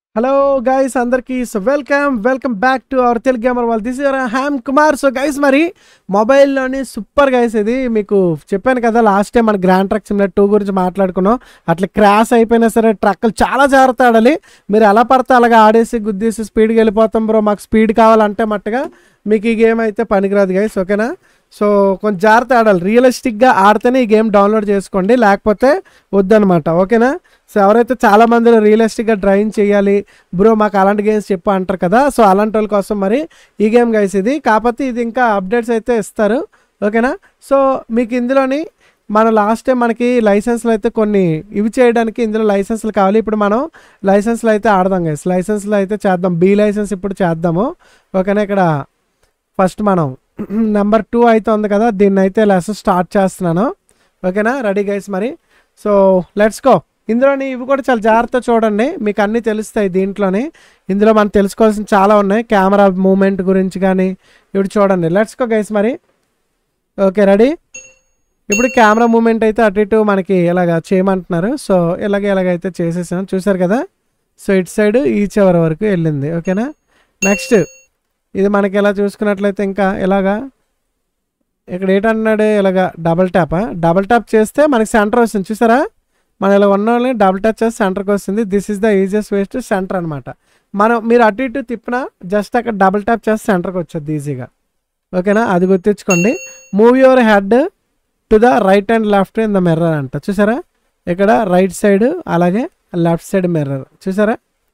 Hello guys అందరికి so welcome welcome back to our Telugu gamer వాళ్ళు this your హ్యామ్ Kumar so guys మరి మొబైల్లోని సూపర్ గైస్ ఇది మీకు చెప్పాను కదా లాస్ట్ టైం మన గ్రాండ్ ట్రక్ సిమ్లెట్ టూ గురించి మాట్లాడుకున్నాం అట్లా క్రాష్ అయిపోయినా సరే ట్రక్కులు చాలా జాగ్రత్త ఆడాలి మీరు ఎలా పడితే అలాగా ఆడేసి గుద్దేసి స్పీడ్కి వెళ్ళిపోతాం బ్రో మాకు స్పీడ్ కావాలంటే మట్టుగా మీకు ఈ గేమ్ అయితే పనికిరాదు గైస్ ఓకేనా సో కొంచెం జాగ్రత్త ఆడాలి రియలిస్టిక్గా ఆడితేనే ఈ గేమ్ డౌన్లోడ్ చేసుకోండి లేకపోతే వద్దనమాట ఓకేనా సో ఎవరైతే చాలా మంది రియలిస్టిక్గా డ్రైవింగ్ చేయాలి బ్రో మాకు అలాంటి గేమ్స్ చెప్పు అంటారు కదా సో అలాంటి వాళ్ళ కోసం మరి ఈ గేమ్ గైస్ ఇది కాకపోతే ఇది ఇంకా అప్డేట్స్ అయితే ఇస్తారు ఓకేనా సో మీకు ఇందులోని మన లాస్ట్ టైం మనకి లైసెన్స్లు అయితే కొన్ని ఇవి చేయడానికి ఇందులో లైసెన్స్లు కావాలి ఇప్పుడు మనం లైసెన్స్లు అయితే ఆడదాం గైస్ లైసెన్స్లు అయితే చేద్దాం బీ లైసెన్స్ ఇప్పుడు చేద్దాము ఓకేనా ఇక్కడ ఫస్ట్ మనం నెంబర్ టూ అయితే ఉంది కదా దీన్ని అయితే లెసన్ స్టార్ట్ చేస్తున్నాను ఓకేనా రెడీ గైస్ మరి సో లెట్స్ గో ఇందులోని ఇవి కూడా చాలా జాగ్రత్త చూడండి మీకు అన్నీ తెలుస్తాయి దీంట్లోని ఇందులో మనం తెలుసుకోవాల్సిన చాలా ఉన్నాయి కెమెరా మూమెంట్ గురించి కానీ ఇప్పుడు చూడండి లెట్స్ గో గైస్ మరి ఓకే రెడీ ఇప్పుడు కెమెరా మూమెంట్ అయితే అటు ఇటు మనకి ఇలాగ చేయమంటున్నారు సో ఇలాగ ఇలాగైతే చేసేసాం చూసారు కదా సో ఇటు సైడ్ ఈ చివరి వరకు వెళ్ళింది ఓకేనా నెక్స్ట్ ఇది మనకి ఎలా చూసుకున్నట్లయితే ఇంకా ఇలాగా ఇక్కడ ఏంటన్నాడు ఇలాగా డబల్ ట్యాపా డబల్ ట్యాప్ చేస్తే మనకి సెంటర్ వస్తుంది చూసారా మనం ఇలా ఉన్న వాళ్ళని డబుల్ టచ్ చేస్తే సెంటర్కి వస్తుంది this is the easiest waste centre అనమాట మనం మీరు అటు ఇటు తిప్పినా జస్ట్ అక్కడ డబుల్ ట్యాప్ చేస్తే సెంటర్కి వచ్చేది ఈజీగా ఓకేనా అది గుర్తించుకోండి move your head to the right and left in the mirror అంట చూసారా ఇక్కడ రైట్ సైడ్ అలాగే లెఫ్ట్ సైడ్ మిర్రర్ చూసారా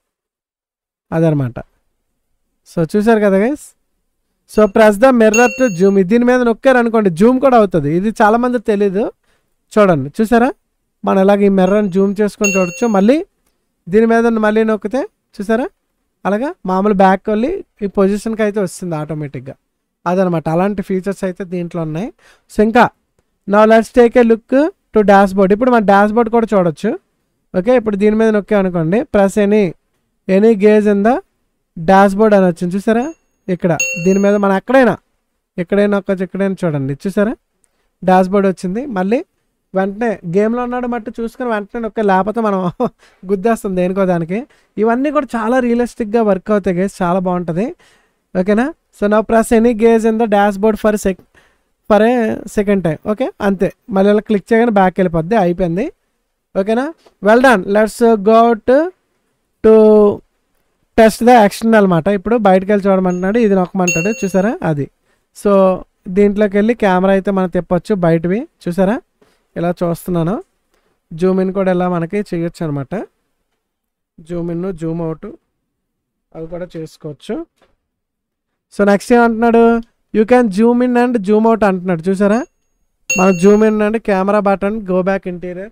అదనమాట సో చూసారు కదా guys so press the mirror to zoom దీని మీద నొక్కారు అనుకోండి జూమ్ కూడా అవుతుంది ఇది చాలా మంది తెలీదు చూడండి చూసారా మనం ఇలాగ ఈ మిర్రర్ని జూమ్ చేసుకొని చూడొచ్చు మళ్ళీ దీని మీద మళ్ళీ నొక్కితే చూసారా అలాగా మామూలు బ్యాక్ వెళ్ళి ఈ పొజిషన్కి అయితే వస్తుంది ఆటోమేటిక్గా అదనమాట అలాంటి ఫీచర్స్ అయితే దీంట్లో ఉన్నాయి సో ఇంకా నా let's take a look to dashboard ఇప్పుడు మన డాష్ బోర్డ్ కూడా చూడొచ్చు ఓకే ఇప్పుడు దీని మీద నొక్కాం అనుకోండి press any any gauge in the dashboard అని వచ్చింది చూసారా ఇక్కడ దీని మీద మనం ఎక్కడైనా ఎక్కడైనా నొక్కొచ్చు ఎక్కడైనా చూడండి చూసారా డాష్ బోర్డ్ వచ్చింది మళ్ళీ వెంటనే గేమ్లో ఉన్నాడు మట్టు చూసుకొని వెంటనే నొక్కే లేకపోతే మనం గుద్దేస్తాం దేనికో దానికి ఇవన్నీ కూడా చాలా రియలిస్టిక్గా వర్క్ అవుతాయి గేస్ చాలా బాగుంటుంది ఓకేనా సో నా press any gauge in the dashboard for sec for a second time okay అంతే మళ్ళీ ఇలా క్లిక్ చేయగానే బ్యాక్ వెళ్ళిపోద్ది అయిపోయింది ఓకేనా well done let's got to test the action అనమాట ఇప్పుడు బయటకు వెళ్ళి చూడమంటున్నాడు ఇది నొక్కమంటాడు చూసారా అది సో దీంట్లోకి వెళ్ళి కెమెరా అయితే మనం తిప్పొచ్చు బయటవి చూసారా ఇలా చూస్తున్నాను జూమ్ ఇన్ కూడా ఇలా మనకి చేయొచ్చు అనమాట జూమ్ ఇన్ జూమ్ అవుట్ అవి కూడా చేసుకోవచ్చు సో నెక్స్ట్ ఏమంటున్నాడు you can zoom in and zoom out అంటున్నాడు చూసారా మనం zoom in and camera button go back interior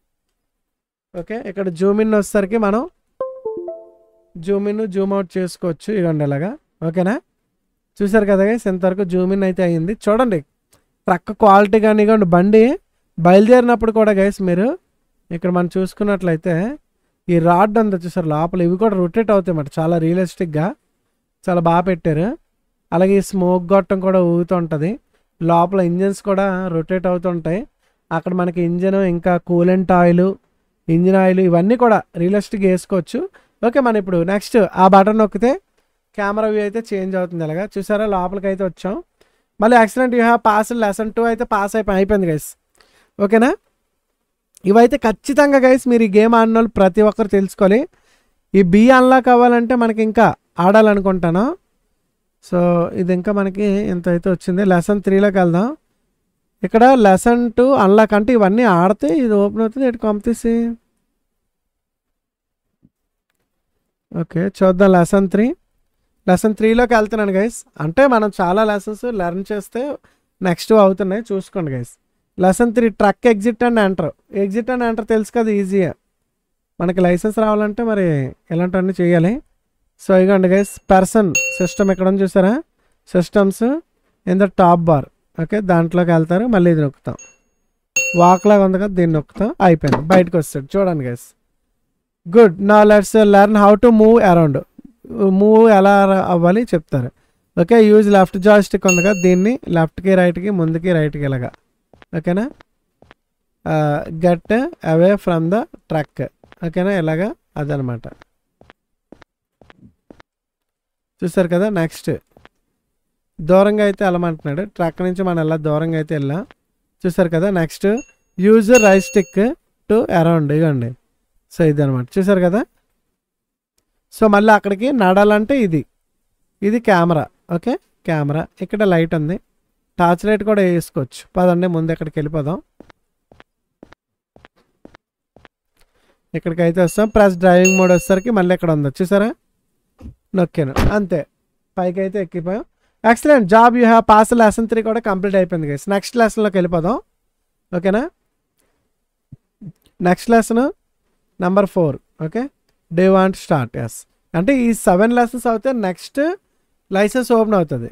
okay ఇక్కడ జూమ్ ఇన్ వచ్చేసరికి మనం జూమ్ ఇన్ జూమ్ అవుట్ చేసుకోవచ్చు ఇవ్వండి ఇలాగా ఓకేనా చూసారు కదా గైస్ ఇంతవరకు జూమ్ ఇన్ అయితే అయ్యింది చూడండి ట్రక్ క్వాలిటీ కానీ ఇవ్వండి బండి బయలుదేరినప్పుడు కూడా గైస్ మీరు ఇక్కడ మనం చూసుకున్నట్లయితే ఈ రాడ్ అంతా చూసారు లోపల ఇవి కూడా రొటేట్ అవుతాయి అన్నమాట చాలా రియలిస్టిక్గా చాలా బాగా పెట్టారు అలాగే ఈ స్మోక్ గొట్టం కూడా ఊగుతూ ఉంటుంది లోపల ఇంజన్స్ కూడా రొటేట్ అవుతుంటాయి అక్కడ మనకి ఇంజన్ ఇంకా కూలెంట్ ఆయిల్ ఇంజిన్ ఆయిల్ ఇవన్నీ కూడా రియలిస్టిక్గా వేసుకోవచ్చు ఓకే మనం ఇప్పుడు నెక్స్ట్ ఆ బటన్ నొక్కితే కెమెరా వ్యూ అయితే చేంజ్ అవుతుంది అలాగా చూసారా లోపలికి అయితే వచ్చాం మళ్ళీ accident you have pass lesson two అయితే పాస్ అయిపోయి అయిపోయింది గైస్ ఓకేనా ఇవైతే ఖచ్చితంగా గైస్ మీరు ఈ గేమ్ ఆడిన వాళ్ళు ప్రతి ఒక్కరు తెలుసుకోవాలి ఈ బి అన్లాక్ అవ్వాలంటే మనకి ఇంకా ఆడాలనుకుంటాను సో ఇది ఇంకా మనకి ఎంత అయితే వచ్చింది లెసన్ త్రీలోకి వెళ్దాం ఇక్కడ లెసన్ టూ అన్లాక్ అంటే ఇవన్నీ ఆడితే ఇది ఓపెన్ అవుతుంది ఇటు పంపిసి ఓకే చూద్దాం లెసన్ త్రీ లెసన్ త్రీలోకి వెళ్తున్నాను గైస్ అంటే మనం చాలా లెసన్స్ లెర్న్ చేస్తే నెక్స్ట్ అవుతున్నాయి చూసుకోండి guys lesson three truck exit and enter exit and enter తెలుసు కదా ఈజీగా మనకి లైసెన్స్ రావాలంటే మరి ఇలాంటివన్నీ చేయాలి సో ఇగోండి గైస్ పర్సన్ సిస్టమ్ ఎక్కడ ఉంది చూసారా systems in the top bar okay దాంట్లోకి వెళ్తారు మళ్ళీ ఇది నొక్కుతాం వాక్ లాగా ఉంది కదా దీన్ని నొక్కుతాం అయిపోయింది బయటకు వస్తాడు చూడండి గైస్ గుడ్ నా let's learn how to move around move ఎలా అవ్వాలి చెప్తారు ఓకే యూజ్ లెఫ్ట్ జాయిస్టిక్ ఉంది కదా దీన్ని లెఫ్ట్కి రైట్కి ముందుకి రైట్కి ఇలాగా ఓకేనా get away from the truck ఓకేనా ఇలాగా అదనమాట చూసారు కదా నెక్స్ట్ దూరంగా అయితే వెళ్ళమంటున్నాడు ట్రక్ నుంచి మనం ఎలా దూరంగా అయితే వెళ్ళాం చూసారు కదా next use right stick to around ఇవ్వండి సో ఇది అనమాట చూసారు కదా సో మళ్ళీ అక్కడికి నడాలంటే ఇది ఇది కెమెరా ఓకే కెమెరా ఇక్కడ లైట్ ఉంది టార్చ్ లైట్ కూడా వేసుకోవచ్చు పదండి ముందు ఎక్కడికి వెళ్ళిపోదాం ఇక్కడికి అయితే వస్తాం ప్లస్ డ్రైవింగ్ మోడ్ వచ్చేసరికి మళ్ళీ ఇక్కడ ఉంది చూసారా నొక్కాను అంతే పైకి అయితే ఎక్కిపోయాం excellent job you have pass lesson three కూడా కంప్లీట్ అయిపోయింది గైస్ నెక్స్ట్ లెసన్లోకి వెళ్ళిపోదాం ఓకేనా next lesson number four okay day want start yes అంటే ఈ సెవెన్ లెసన్స్ అవుతే నెక్స్ట్ లైసెన్స్ ఓపెన్ అవుతుంది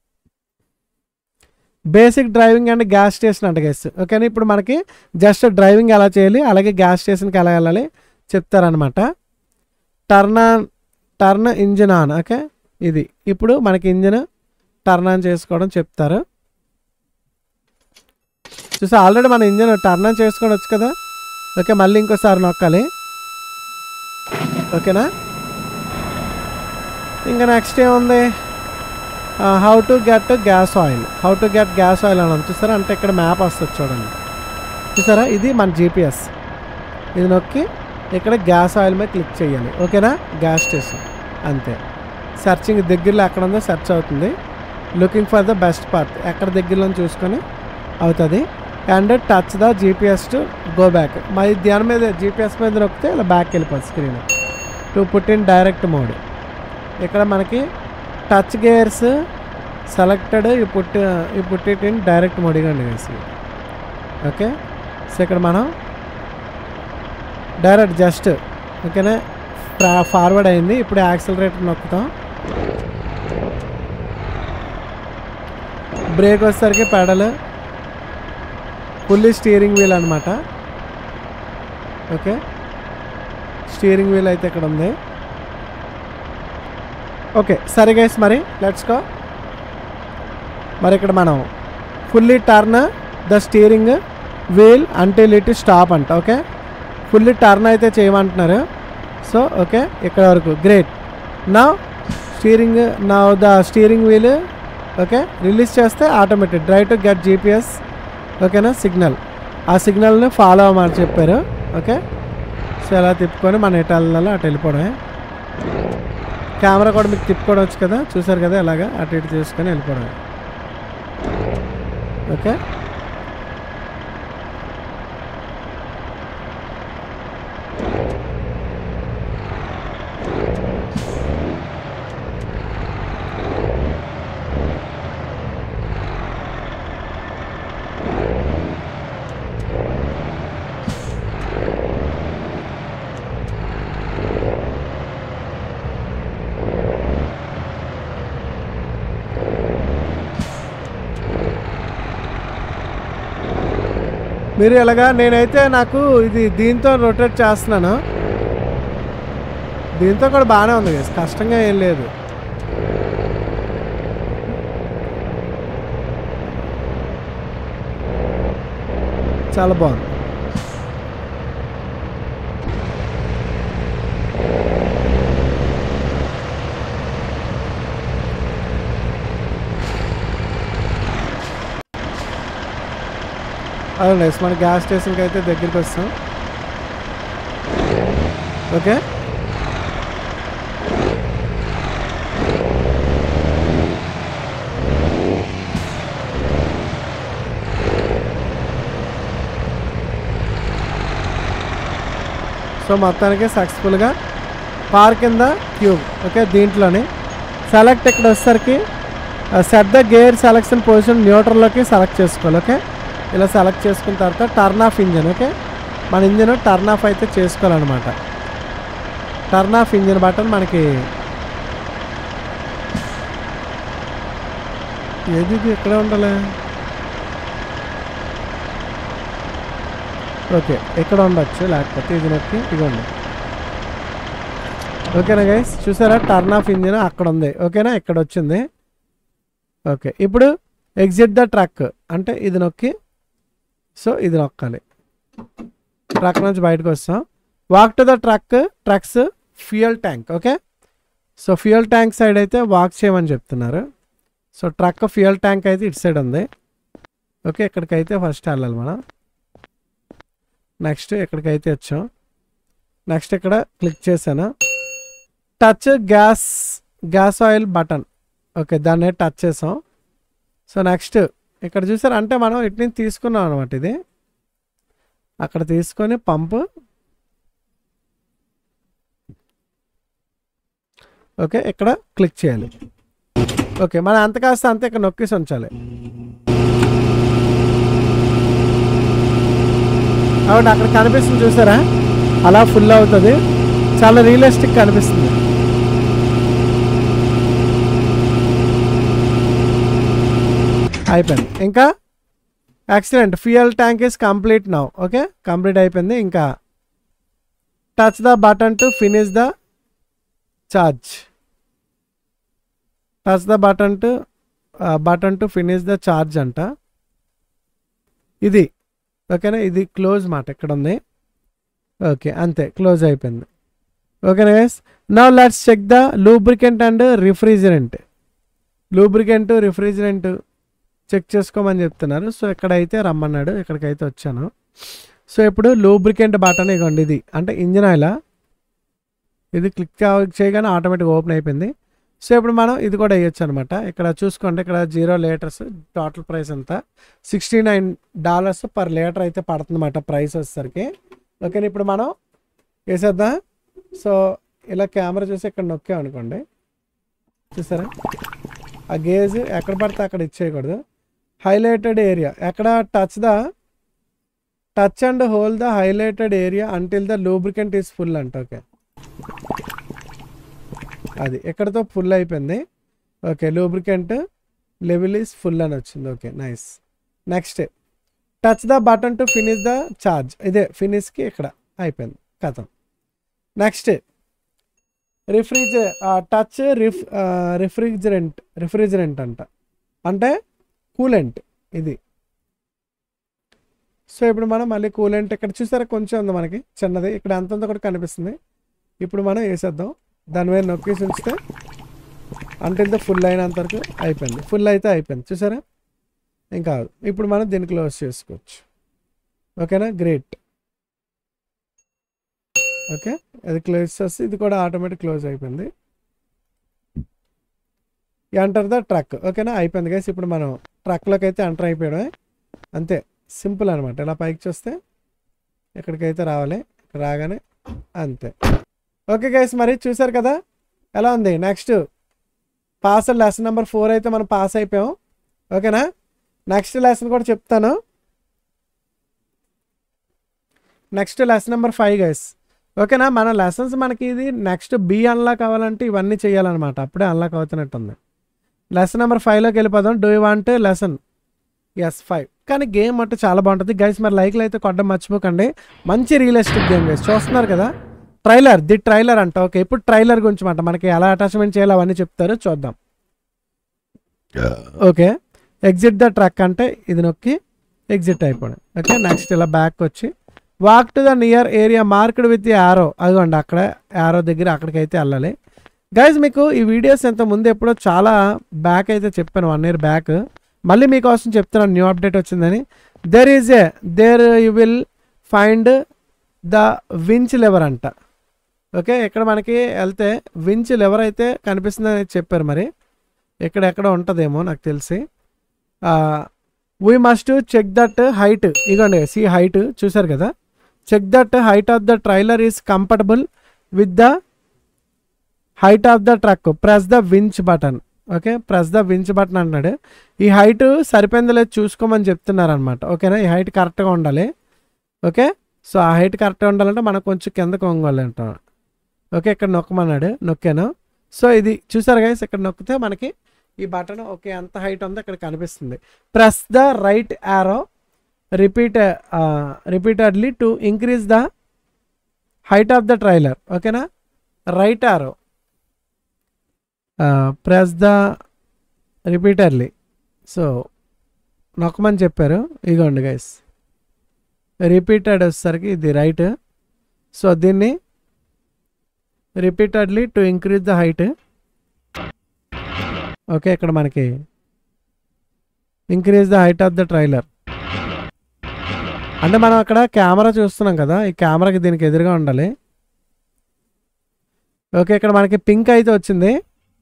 basic driving and gas station అంట గైస్ ఓకేనా ఇప్పుడు మనకి జస్ట్ డ్రైవింగ్ ఎలా చేయాలి అలాగే గ్యాస్ స్టేషన్కి ఎలా వెళ్ళాలి చెప్తారనమాట turn on turn engine on okay ఇది ఇప్పుడు మనకి ఇంజిన్ టర్న్ ఆన్ చేసుకోవడం చెప్తారు చూసా ఆల్రెడీ మన ఇంజిన్ టర్న్ ఆన్ చేసుకోవడం వచ్చు కదా ఓకే మళ్ళీ ఇంకోసారి నొక్కాలి ఓకేనా ఇంకా నెక్స్ట్ ఏముంది how to get gas oil how to get gas oil అని చూసారా అంటే ఇక్కడ మ్యాప్ వస్తుంది చూడండి చూసారా ఇది మన జీపీఎస్ ఇది నొక్కి ఇక్కడ గ్యాస్ ఆయిల్ మీద క్లిక్ చేయాలి ఓకేనా గ్యాస్ స్టేషన్ అంతే సెర్చింగ్ దగ్గరలో ఎక్కడ ఉందో సెర్చ్ అవుతుంది looking for the best part ఎక్కడ దగ్గరలో చూసుకొని అవుతుంది and touch the GPS to go back మరి దాని మీద జీపీఎస్ మీద నొక్కితే ఇలా బ్యాక్ వెళ్ళిపోతుంది screen to put in direct mode ఇక్కడ మనకి టచ్ గేర్స్ సెలెక్టెడ్ ఈ పుట్ ఈ put it in direct mode ఇవ్వండి వేసి ఓకే సో ఇక్కడ మనం డైరెక్ట్ జస్ట్ ఓకేనా ఫార్వర్డ్ అయింది ఇప్పుడు యాక్సిలరేటర్ నొక్కుతాం బ్రేక్ వచ్చేసరికి పెడల్ ఫుల్లీ స్టీరింగ్ వీల్ అనమాట ఓకే స్టీరింగ్ వీల్ అయితే ఇక్కడ ఉంది ఓకే సరే గైస్ మరి లెట్స్ గో మరి ఇక్కడ మనం fully turn the steering wheel until it stop అంట ఓకే ఫుల్లీ టర్న్ అయితే చేయమంటున్నారు సో ఓకే ఇక్కడ వరకు గ్రేట్ నా స్టీరింగ్ నా the steering wheel okay release చేస్తే automatic dry to get GPS ఓకేనా సిగ్నల్ ఆ సిగ్నల్ని ఫాలో అవ్వమని చెప్పారు ఓకే సో ఎలా తిప్పుకొని మన ఎటు వెళ్ళాలో అటు వెళ్ళిపోవడమే కెమెరా కూడా మీకు తిప్పుకోవడం వచ్చు కదా చూసారు కదా ఎలాగా అటు ఇటు చేసుకొని వెళ్ళిపోవడమే ఓకే మీరు ఎలాగా నేనైతే నాకు ఇది దీంతో రొటేట్ చేస్తున్నాను దీంతో కూడా బాగానే ఉంది guys. కష్టంగా ఏం లేదు చాలా బాగుంది అదే నైస్ మన గ్యాస్ స్టేషన్కి అయితే దగ్గరికి వస్తాం ఓకే సో మొత్తానికి సక్సెస్ఫుల్గా park in the cube okay దీంట్లోని సెలెక్ట్ ఇక్కడ వచ్చేసరికి set the gear selection position న్యూట్రల్లోకి సెలెక్ట్ చేసుకోవాలి ఓకే ఇలా సెలెక్ట్ చేసుకున్న తర్వాత టర్న్ ఆఫ్ ఇంజిన్ ఓకే మన ఇంజిన్ టర్న్ ఆఫ్ అయితే చేసుకోవాలన్నమాట టర్న్ ఆఫ్ ఇంజిన్ బటన్ మనకి ఏది ఇది ఎక్కడ ఉండాలి ఓకే ఇక్కడ ఉండొచ్చు లేకపోతే ఇది నొక్కి ఇదిగోండి ఓకేనా గైస్ చూసారా టర్న్ ఆఫ్ ఇంజిన్ అక్కడ ఉంది ఓకేనా ఇక్కడ వచ్చింది ఓకే ఇప్పుడు ఎగ్జిట్ ద ట్రక్ అంటే ఇది నొక్కి సో ఇది నొక్కాలి ట్రక్ నుంచి బయటకు వస్తాం walk to the truck truck's fuel tank okay so fuel tank side అయితే వాక్ చేయమని చెప్తున్నారు సో ట్రక్ ఫ్యూయల్ ట్యాంక్ అయితే ఇటు సైడ్ ఉంది ఓకే ఇక్కడికైతే ఫస్ట్ వెళ్ళాలి మనం నెక్స్ట్ ఇక్కడికైతే వచ్చాం నెక్స్ట్ ఇక్కడ క్లిక్ చేశాను touch gas gas oil button okay దాన్ని టచ్ చేసాం సో నెక్స్ట్ ఇక్కడ చూసారు అంటే మనం ఇటు నుంచి తీసుకున్నాం అనమాట ఇది అక్కడ తీసుకొని పంపు ఓకే ఇక్కడ క్లిక్ చేయాలి ఓకే మనం అంత కాస్త అంతే ఇక్కడ నొక్కేసి ఉంచాలి కాబట్టి అక్కడ కనిపిస్తుంది చూసారా అలా ఫుల్ అవుతుంది చాలా రియలిస్టిక్ కనిపిస్తుంది అయిపోయింది ఇంకా accident fuel tank is complete now okay complete అయిపోయింది ఇంకా touch the button to finish the charge touch the button to button to finish the charge అంట ఇది ఓకేనా ఇది క్లోజ్ మాట ఇక్కడ ఉంది ఓకే అంతే క్లోజ్ అయిపోయింది ఓకేనా guys now let's check the lubricant and refrigerant lubricant refrigerant check చేసుకోమని చెప్తున్నారు సో ఇక్కడైతే రమ్మన్నాడు ఇక్కడికైతే వచ్చాను సో ఇప్పుడు లూబ్రికెంట్ బటన్ ఇగోండి ఇది అంటే ఇంజిన్ ఆయిల్ ఇది క్లిక్ చేయగానే ఆటోమేటిక్ ఓపెన్ అయిపోయింది సో ఇప్పుడు మనం ఇది కూడా వేయొచ్చు అనమాట ఇక్కడ చూసుకోండి ఇక్కడ జీరో లీటర్స్ టోటల్ ప్రైస్ అంతా sixty nine dollars per litre అయితే పడుతుంది అన్నమాట ప్రైస్ వచ్చేసరికి ఓకే ఇప్పుడు మనం వేసేద్దాం సో ఇలా కెమెరా చూసి ఇక్కడ నొక్కాం అనుకోండి చూసారా ఆ గేజ్ ఎక్కడ పడితే అక్కడ ఇచ్చేయకూడదు హైలైటెడ్ ఏరియా ఎక్కడ touch the touch and hold the highlighted area until the lubricant is full అంట ఓకే అది ఎక్కడతో ఫుల్ అయిపోయింది okay lubricant level is full అని వచ్చింది okay nice next touch the button to finish the charge ఇదే ఫినిష్కి ఇక్కడ అయిపోయింది కథం నెక్స్ట్ రిఫ్రిజ టచ్ రిఫ్ రిఫ్రిజిరెంట్ రిఫ్రిజిరెంట్ అంట అంటే కూలెంట్ ఇది సో ఇప్పుడు మనం మళ్ళీ కూలెంట్ ఇక్కడ చూసారా కొంచెం ఉంది మనకి చిన్నది ఇక్కడ అంతంతా కూడా కనిపిస్తుంది ఇప్పుడు మనం వేసేద్దాం దాని మీద నొక్కేసి ఉంచితే అంటే ఫుల్ అయినంత వరకు అయిపోయింది ఫుల్ అయితే అయిపోయింది చూసారా ఇంకా ఇప్పుడు మనం దీన్ని క్లోజ్ చేసుకోవచ్చు ఓకేనా గ్రేట్ ఓకే అది క్లోజ్ చేస్తే ఇది కూడా ఆటోమేటిక్ క్లోజ్ అయిపోయింది ఎంటర్ ద ట్రక్ ఓకేనా అయిపోయింది గైస్ ఇప్పుడు మనం ట్రక్లోకి అయితే ఎంటర్ అయిపోయాడే అంతే సింపుల్ అనమాట ఇలా పైకి చూస్తే ఇక్కడికైతే రావాలి ఇక్కడ రాగానే అంతే ఓకే గైస్ మరి చూసారు కదా ఎలా ఉంది next pass lesson number four అయితే మనం పాస్ అయిపోయాం ఓకేనా నెక్స్ట్ లెసన్ కూడా చెప్తాను next lesson number five guys ఓకేనా మన లెసన్స్ మనకి ఇది నెక్స్ట్ బి అన్లాక్ అవ్వాలంటే ఇవన్నీ చేయాలన్నమాట అప్పుడే అన్లాక్ అవుతున్నట్టుంది లెసన్ నెంబర్ ఫైవ్లోకి వెళ్ళిపోదాం do you want lesson yes five కానీ గేమ్ అంటే చాలా బాగుంటుంది గైస్ మరి లైక్లు అయితే కొట్టడం మర్చిపోకండి మంచి రియలిస్టిక్ గేమ్ గైస్ చూస్తున్నారు కదా ట్రైలర్ ది ట్రైలర్ అంట ఓకే ఇప్పుడు ట్రైలర్ గురించి మాట మనకి ఎలా అటాచ్మెంట్ చేయాలో అవన్నీ చెప్తారు చూద్దాం ఓకే ఎగ్జిట్ ద ట్రక్ అంటే ఇది నొక్కి ఎగ్జిట్ అయిపోయింది ఓకే నెక్స్ట్ ఇలా బ్యాక్ వచ్చి walk to the near area marked with arrow అదిగోండి అక్కడ యారో దగ్గర అక్కడికైతే వెళ్ళాలి గైజ్ మీకు ఈ వీడియోస్ ఎంత ముందు ఎప్పుడో చాలా బ్యాక్ అయితే చెప్పాను వన్ ఇయర్ బ్యాక్ మళ్ళీ మీకోసం చెప్తున్నాను న్యూ అప్డేట్ వచ్చిందని there is a there you will find the winch lever అంట ఓకే ఇక్కడ మనకి వెళ్తే వించ్ లెవర్ అయితే కనిపిస్తుందని చెప్పారు మరి ఇక్కడ ఎక్కడ ఉంటుందేమో నాకు తెలిసి we must check that height ఇగోండి సి హైట్ చూసారు కదా check that height of the trailer is comfortable with the height of the truck press the winch button okay press the winch button అంటున్నాడు ఈ హైట్ సరిపోయిందో లేదు చూసుకోమని చెప్తున్నారు అనమాట ఓకేనా ఈ హైట్ కరెక్ట్గా ఉండాలి ఓకే సో ఆ హైట్ కరెక్ట్గా ఉండాలంటే మనం కొంచెం కిందకు వంగాలి అంటాం ఓకే ఇక్కడ నొక్కమన్నాడు నొక్కాను సో ఇది చూసారు గైస్ ఇక్కడ నొక్కితే మనకి ఈ బటన్ ఓకే ఎంత హైట్ ఉందో ఇక్కడ కనిపిస్తుంది press the right arrow repeat repeatedly to increase the height of the trailer ఓకేనా right arrow press the repeatedly so నొక్కమని చెప్పారు ఇగోండి గైస్ రిపీటెడ్ వచ్చేసరికి ఇది రైట్ సో దీన్ని repeatedly to increase the height okay ఇక్కడ మనకి increase the height of the trailer అంటే మనం అక్కడ కెమెరా చూస్తున్నాం కదా ఈ కెమెరాకి దీనికి ఎదురుగా ఉండాలి ఓకే ఇక్కడ మనకి పింక్ అయితే వచ్చింది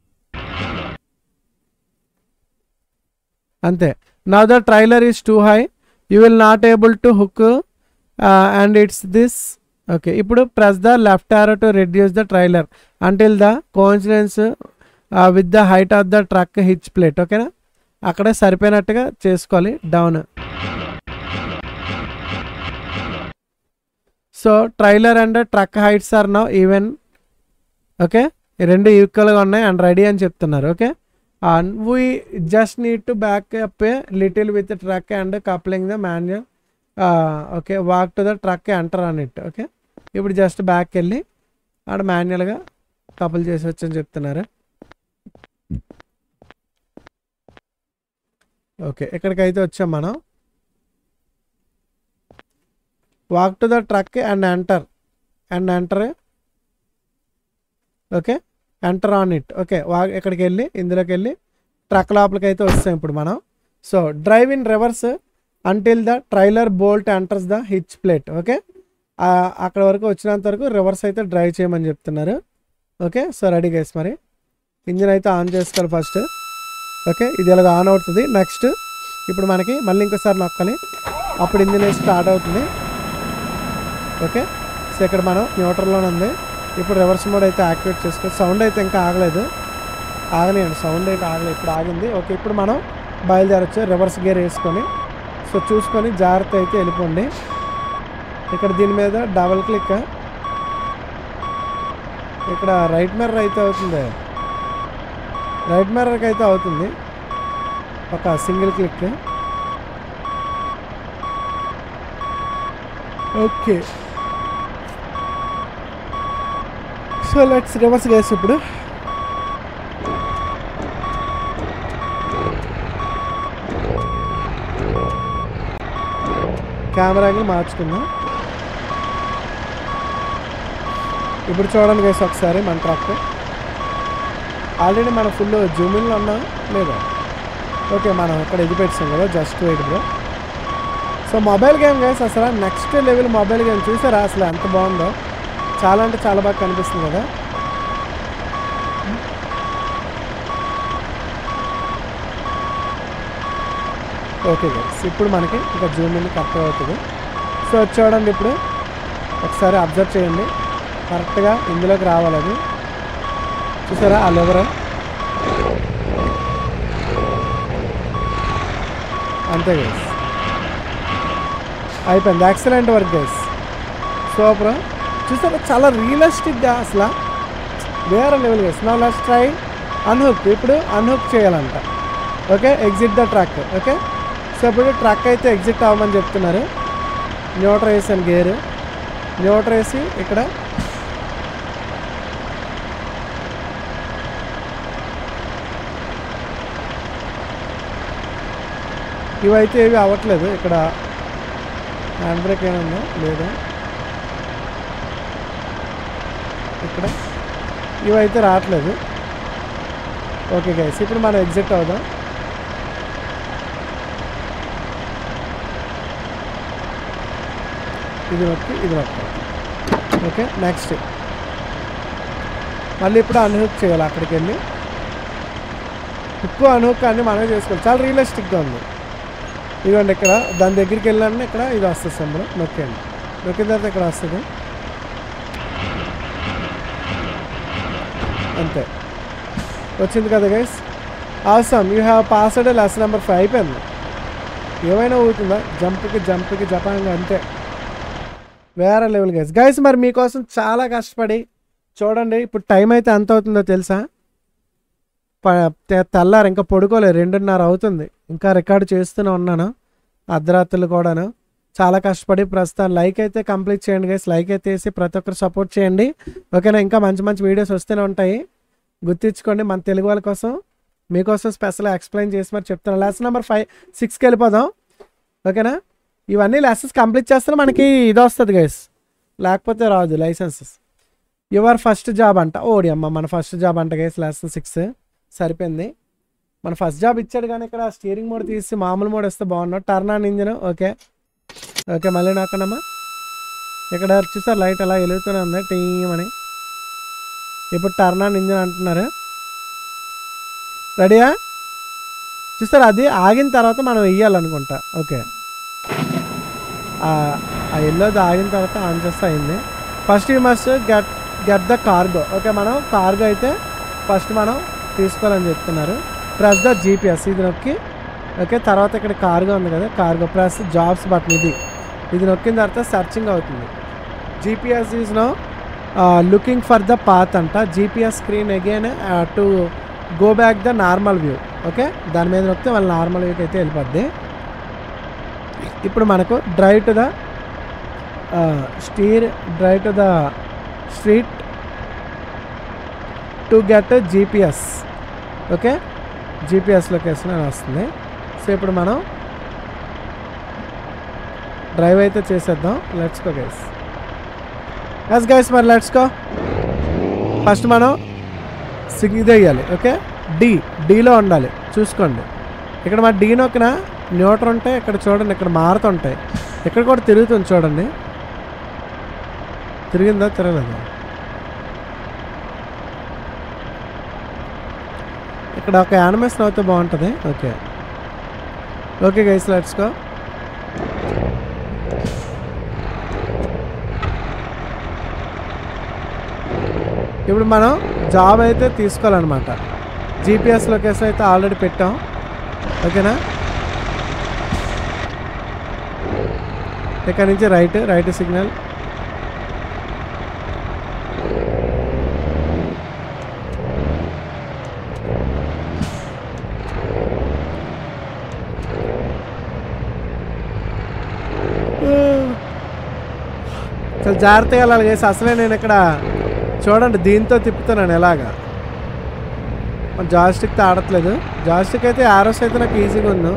అంతే now the trailer is too high you will not able to hook and it's this okay ఇప్పుడు press the left arrow to reduce the trailer until the coincidence with the height of the truck hitch plate ఓకేనా అక్కడే సరిపోయినట్టుగా చేసుకోవాలి down so trailer and truck heights are now even okay ఈ రెండు ఈక్వల్గా ఉన్నాయి and ready అని చెప్తున్నారు okay and we just need to back up A little with truck and coupling the manual okay walk to the truck enter అని it okay ఇప్పుడు just back వెళ్ళి ఆడ మాన్యువల్గా కపుల్ చేసి వచ్చని చెప్తున్నారు ఓకే ఇక్కడికైతే వచ్చాం మనం walk to the truck and enter and enter okay enter on it okay వా ఇక్కడికి వెళ్ళి ఇందులోకి వెళ్ళి ట్రక్ లోపలికి అయితే వస్తాం ఇప్పుడు మనం so drive in reverse until the trailer bolt enters the hitch plate okay అక్కడ వరకు వచ్చినంత వరకు రివర్స్ అయితే డ్రైవ్ చేయమని చెప్తున్నారు ఓకే సో రెడీ గైస్ మరి ఇంజిన్ అయితే ఆన్ చేసుకోవాలి ఫస్ట్ ఓకే ఇది ఇలాగ ఆన్ అవుతుంది నెక్స్ట్ ఇప్పుడు మనకి మళ్ళీ ఇంకోసారి నొక్కాలి అప్పుడు ఇంజిన్ అయితే స్టార్ట్ అవుతుంది ఓకే సో ఇక్కడ మనం న్యూట్రల్లోనే ఉంది ఇప్పుడు రివర్స్ మోడ్ అయితే యాక్టివేట్ చేసుకోవచ్చు సౌండ్ అయితే ఇంకా ఆగలేదు ఆగలేండి సౌండ్ అయితే ఆగలేదు ఇప్పుడు ఆగింది ఓకే ఇప్పుడు మనం బయలుదేరచ్చు రివర్స్ గేర్ వేసుకొని సో చూసుకొని జాగ్రత్త అయితే వెళ్ళిపోండి ఇక్కడ దీని మీద డబల్ క్లిక్ ఇక్కడ రైట్ మిర్రర్ అయితే అవుతుంది రైట్ మిర్రర్కి అయితే అవుతుంది ఒక single click okay so let's reverse guys ఇప్పుడు కెమెరా యాంగిల్ మార్చుకుందాం ఇప్పుడు చూడండి గేస్ ఒకసారి మన ట్రక్ ఆల్రెడీ మన ఫుల్ జూమిన్లో ఉన్నాం లేదా ఓకే మనం ఇక్కడ ఇది పెట్టాం కదా just wait bro so mobile game guys అసలు నెక్స్ట్ లెవెల్ మొబైల్ గేమ్ చూసారా అసలు ఎంత బాగుందో చాలా అంటే చాలా బాగా కనిపిస్తుంది కదా ఓకే గైస్ ఇప్పుడు మనకి ఇంకా జూమ్ ఇన్ కరెక్ట్ అవుతుంది సో చూడండి ఇప్పుడు ఒకసారి అబ్జర్వ్ చేయండి కరెక్ట్గా ఇందులోకి రావాలి అది చూసారా ఆ లెవర్ అంతే గైస్ అయిపోయింది ఎక్సలెంట్ వర్క్ గైస్ సూపర్ చూసారా చాలా రియలిస్టిక్గా అసలు వేరే లెవెల్ గైస్ నా లాస్ట్ ట్రై అన్హుక్ ఇప్పుడు అన్హుక్ చేయాలంట okay exit the truck okay so ఇప్పుడు ట్రక్ అయితే ఎగ్జిట్ అవ్వమని చెప్తున్నారు న్యూట్రల్ వేసాను గేర్ న్యూట్రల్ వేసి ఇక్కడ ఇవైతే ఏవి అవ్వట్లేదు ఇక్కడ హ్యాండ్ బ్రేక్ ఏమన్నా లేదా ఇక్కడ ఇవైతే రావట్లేదు ఓకే గైస్ ఇప్పుడు మనం ఎగ్జిట్ అవుదాం ఇది నొక్కి ఇది నొక్కి ఓకే నెక్స్ట్ మళ్ళీ ఇప్పుడు అన్హుక్ చేయాలి అక్కడికి వెళ్ళి హుక్ అన్హుక్ అన్ని మనమే చేసుకోవాలి చాలా రియలిస్టిక్గా ఉంది ఇదిగోండి ఇక్కడ దాని దగ్గరికి వెళ్ళాలని ఇక్కడ ఇది వస్తుంది సింబల్ నొక్కండి నొక్కిన తర్వాత ఇక్కడ వస్తుంది అంతే వచ్చింది కదా guys awesome you have password less number five అయిపోయింది ఏమైనా ఊగుతుందా జంప్కి జంప్కి జపాన్గా అంతే వేరే లెవెల్ గైస్ గైస్ మరి మీకోసం చాలా కష్టపడి చూడండి ఇప్పుడు టైం అయితే ఎంత అవుతుందో తెలుసా ప- తె- తెల్లారు ఇంకా పడుకోలేదు రెండున్నర అవుతుంది ఇంకా రికార్డు చేస్తూనే ఉన్నాను అర్ధరాత్రులు కూడాను చాలా కష్టపడి ప్రస్తుతం లైక్ అయితే కంప్లీట్ చేయండి గైస్ లైక్ అయితే వేసి ప్రతి ఒక్కరు సపోర్ట్ చేయండి ఓకేనా ఇంకా మంచి మంచి వీడియోస్ వస్తూనే ఉంటాయి గుర్తించుకోండి మన తెలుగు వాళ్ళ కోసం మీకోసం స్పెషల్ ఎక్స్ప్లెయిన్ చేసి మరి చెప్తాను లెసన్ నెంబర్ ఫైవ్ సిక్స్కి వెళ్ళిపోదాం ఓకేనా ఇవన్నీ లెసన్స్ కంప్లీట్ చేస్తే మనకి ఇది వస్తుంది గైస్ లేకపోతే రాదు లైసెన్సెస్ యువర్ ఫస్ట్ జాబ్ అంట ఓడి అమ్మ మన ఫస్ట్ జాబ్ అంట గైస్ లెసన్ సిక్స్ సరిపోయింది మన ఫస్ట్ జాబ్ ఇచ్చాడు కానీ ఇక్కడ స్టీరింగ్ మోడ్ తీసి మామూలు మోడ్ ఇస్తే బాగున్నాడు turn on engine okay okay మళ్ళీ నాకనమ్మా ఇక్కడ చూసారు లైట్ అలా వెలుగుతూనే ఉంది టీమ్ అని ఇప్పుడు టర్న్ ఆన్ ఇంజిన్ అంటున్నారు రెడీయా చూస్తారు అది ఆగిన తర్వాత మనం వెయ్యాలనుకుంటా ఓకే ఆ ఎల్లోది ఆగిన తర్వాత ఆన్ చేస్తే అయింది first you must get get the cargo okay మనం కార్గో అయితే ఫస్ట్ మనం తీసుకోవాలని చెప్తున్నారు ప్లస్ ద జీపీఎస్ ఇది నొక్కి ఓకే తర్వాత ఇక్కడ కార్గో ఉంది కదా కార్గో ప్లస్ జాబ్స్ బటన్ ఇది ఇది నొక్కిన తర్వాత సర్చింగ్ అవుతుంది GPS is now looking for the path అంట GPS screen again to go back the normal view okay దాని మీద నొక్కితే వాళ్ళ నార్మల్ వ్యూకి అయితే వెళ్ళిపోద్ది ఇప్పుడు మనకు drive to the steer drive to the street to get GPS okay GPS location అని వస్తుంది సో ఇప్పుడు మనం డ్రైవ్ అయితే చేసేద్దాం let's go guys yes guys మరి లెట్స్ గో ఫస్ట్ మనం సిగ్ ఇది వేయాలి ఓకే డి డీలో ఉండాలి చూసుకోండి ఇక్కడ మా డీ నొక్కిన న్యూటర్ ఉంటాయి ఇక్కడ చూడండి ఇక్కడ మారుతుంటాయి ఇక్కడ కూడా తిరుగుతుంది చూడండి తిరిగిందా తిరగలేదా ఇక్కడ ఒక యానిమేషన్ అయితే బాగుంటుంది okay okay guys let's go ఇప్పుడు మనం జాబ్ అయితే తీసుకోవాలన్నమాట జీపీఎస్ లొకేషన్ అయితే ఆల్రెడీ పెట్టాం ఓకేనా ఇక్కడ నుంచి రైట్ రైట్ సిగ్నల్ చాలా జాగ్రత్తగా వెళ్ళాలి గైస్ అసలే నేను ఇక్కడ చూడండి దీంతో తిప్పుతున్నాను ఎలాగా మన జాస్టిక్తో ఆడట్లేదు జాస్టిక్ అయితే ఆరోస్ అయితే నాకు ఈజీగా ఉంది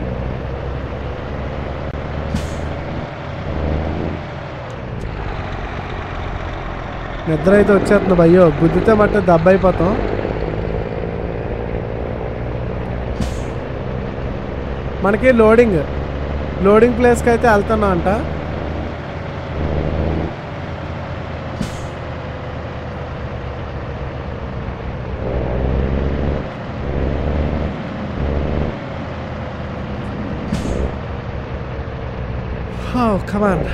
నిద్ర అయితే వచ్చేస్తుంది భయ్యో గుద్దితే మట్టు దెబ్బ అయిపోతాం మనకి లోడింగ్ లోడింగ్ ప్లేస్కి అయితే వెళ్తున్నాం అంట Oh, come on.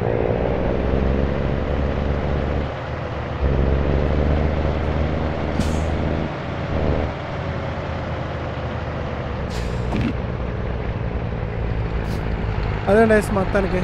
అదే నైస్ మొత్తానికి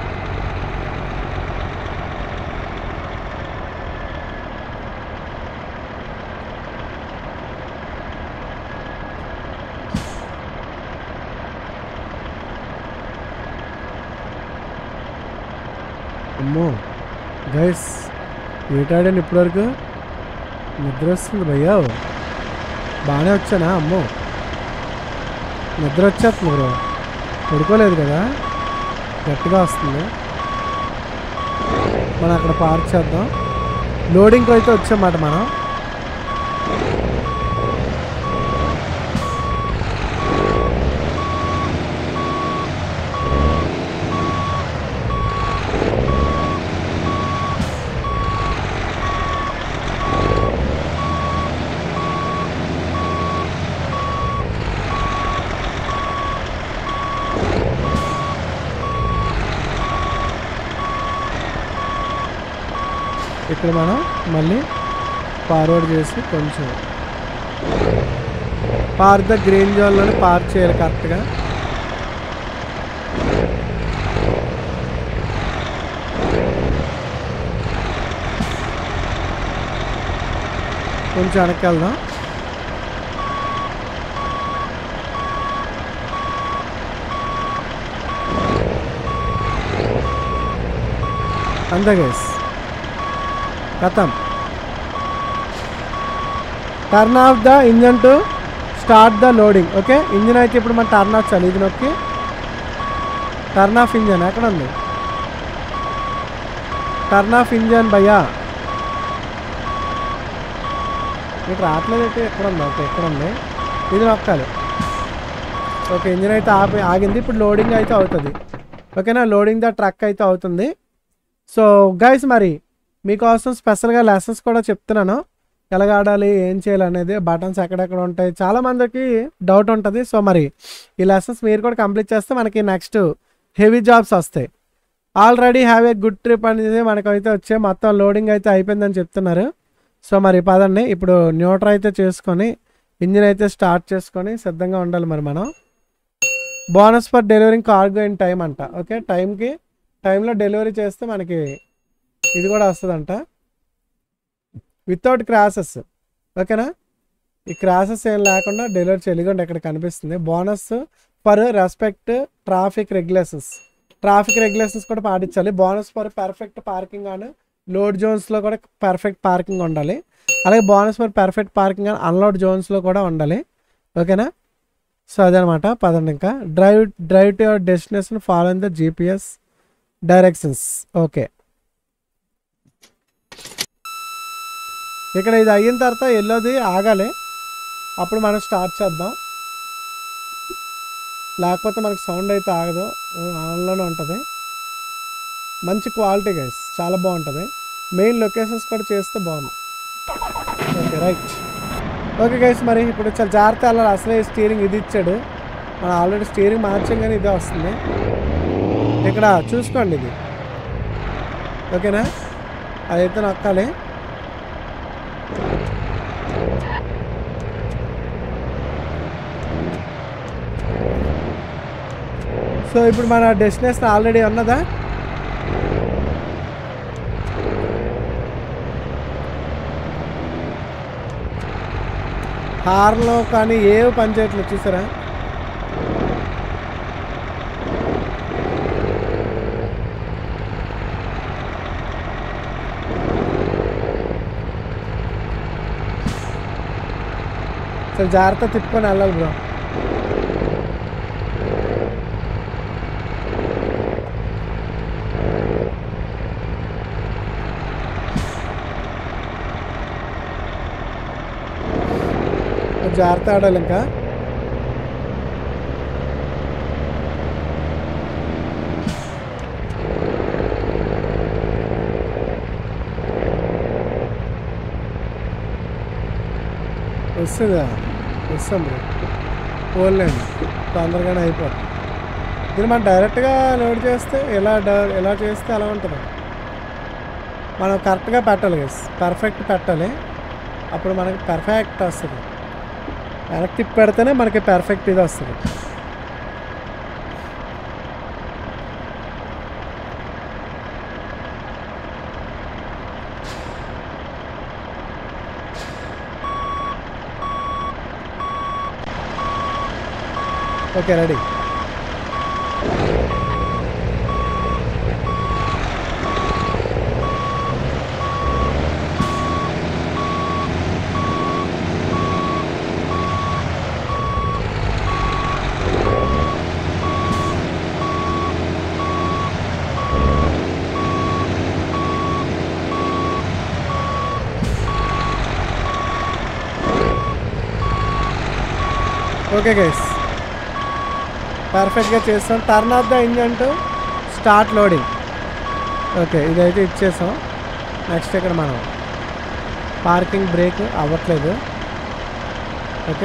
అమ్మో గైస్ ఏటాడాను ఇప్పటివరకు నిద్ర వస్తుంది భయ్యా బాగానే వచ్చానా అమ్మో నిద్ర వచ్చేస్తుంది బ్రో పడుకోలేదు కదా గట్టిగా వస్తుంది మనం అక్కడ పార్క్ చేద్దాం లోడింగ్కి అయితే వచ్చామాట మనం ఇక్కడ మనం మళ్ళీ ఫార్వర్డ్ చేసి కొంచెం పార్క్ ద గ్రీన్ జోన్లోనే పార్క్ చేయాలి కరెక్ట్గా కొంచెం వెనక్కి వెళ్దాం అంతే గైస్ ఖతం turn off the engine to start the loading okay engine అయితే ఇప్పుడు మనం టర్న్ ఆఫ్ చేయాలి ఇది నొక్కి టర్న్ ఆఫ్ ఇంజన్ ఎక్కడ ఉంది టర్న్ ఆఫ్ ఇంజన్ భయ్యా ఇక్కడ రావట్లేదు అయితే ఎక్కడ ఉంది ఓకే ఎక్కడ ఉంది ఇది నొక్కాలి ఓకే ఇంజిన్ అయితే ఆపి ఆగింది ఇప్పుడు లోడింగ్ అయితే అవుతుంది ఓకేనా లోడింగ్ ద ట్రక్ అయితే అవుతుంది సో గైస్ మరి మీకోసం స్పెషల్గా లెసన్స్ కూడా చెప్తున్నాను ఎలాగ ఆడాలి ఏం చేయాలి అనేది బటన్స్ ఎక్కడెక్కడ ఉంటాయి చాలా మందికి డౌట్ ఉంటుంది సో మరి ఈ లెసన్స్ మీరు కూడా కంప్లీట్ చేస్తే మనకి నెక్స్ట్ హెవీ జాబ్స్ వస్తాయి already have a good trip అనేది మనకైతే వచ్చే మొత్తం లోడింగ్ అయితే అయిపోయిందని చెప్తున్నారు సో మరి పదండి ఇప్పుడు న్యూట్రల్ అయితే చేసుకొని ఇంజిన్ అయితే స్టార్ట్ చేసుకొని సిద్ధంగా ఉండాలి మరి మనం bonus for delivering cargo in time అంట ఓకే టైంకి టైంలో డెలివరీ చేస్తే మనకి ఇది కూడా వస్తుందంట వితౌట్ క్రాసెస్ ఓకేనా ఈ క్రాసెస్ ఏం లేకుండా డెలివరీ చేయకుండా ఇక్కడ కనిపిస్తుంది bonus for respect traffic regulations traffic regulations కూడా పాటించాలి బోనస్ ఫర్ పర్ఫెక్ట్ పార్కింగ్ అని లోడ్ జోన్స్లో కూడా పర్ఫెక్ట్ పార్కింగ్ ఉండాలి అలాగే బోనస్ ఫర్ పర్ఫెక్ట్ పార్కింగ్ అని అన్లోడ్ జోన్స్లో కూడా ఉండాలి ఓకేనా సో అదనమాట పదండి ఇంకా drive drive to your destination follow in the GPS directions okay ఇక్కడ ఇది అయిన తర్వాత ఎల్లోది ఆగాలి అప్పుడు మనం స్టార్ట్ చేద్దాం లేకపోతే మనకి సౌండ్ అయితే ఆగదు ఆన్లోనే ఉంటుంది మంచి క్వాలిటీ గైస్ చాలా బాగుంటుంది మెయిన్ లొకేషన్స్ కూడా చేస్తే బాగుంది ఓకే రైట్ ఓకే గైస్ మరి ఇప్పుడు చాలా జాగ్రత్త వెళ్ళాలి అసలే స్టీరింగ్ ఇది ఇచ్చాడు మనం ఆల్రెడీ స్టీరింగ్ మార్చాం కానీ ఇదే వస్తుంది ఇక్కడ చూసుకోండి ఇది ఓకేనా అదైతే నొక్కాలి సో ఇప్పుడు మన డెస్టినేషన్ ఆల్రెడీ ఉన్నదా హార్లో కానీ ఏవి పనిచేయట్లేదు చూసారా సో జాగ్రత్త తిప్పుకొని వెళ్ళాలి బ్రో జాగ్రత్త ఆడాలి ఇంకా వస్తుందా వస్తాం బ్రో పోలేండి తొందరగానే అయిపోతుంది దీన్ని మనం డైరెక్ట్గా లోడ్ చేస్తే ఎలా డ- ఎలా చేస్తే అలా ఉంటుంది మనం కరెక్ట్గా పెట్టాలి గైస్ పర్ఫెక్ట్ పెట్టాలి అప్పుడు మనకి పర్ఫెక్ట్ వస్తుంది వెనక్కి తిప్పి పెడితేనే మనకి పర్ఫెక్ట్ ఇది వస్తుంది ఓకే రెడీ ఓకే గైస్ పర్ఫెక్ట్గా చేస్తాం turn off the engine to start loading okay ఇదైతే ఇచ్చేసాం నెక్స్ట్ ఇక్కడ మనం పార్కింగ్ బ్రేక్ అవ్వట్లేదు ఓకే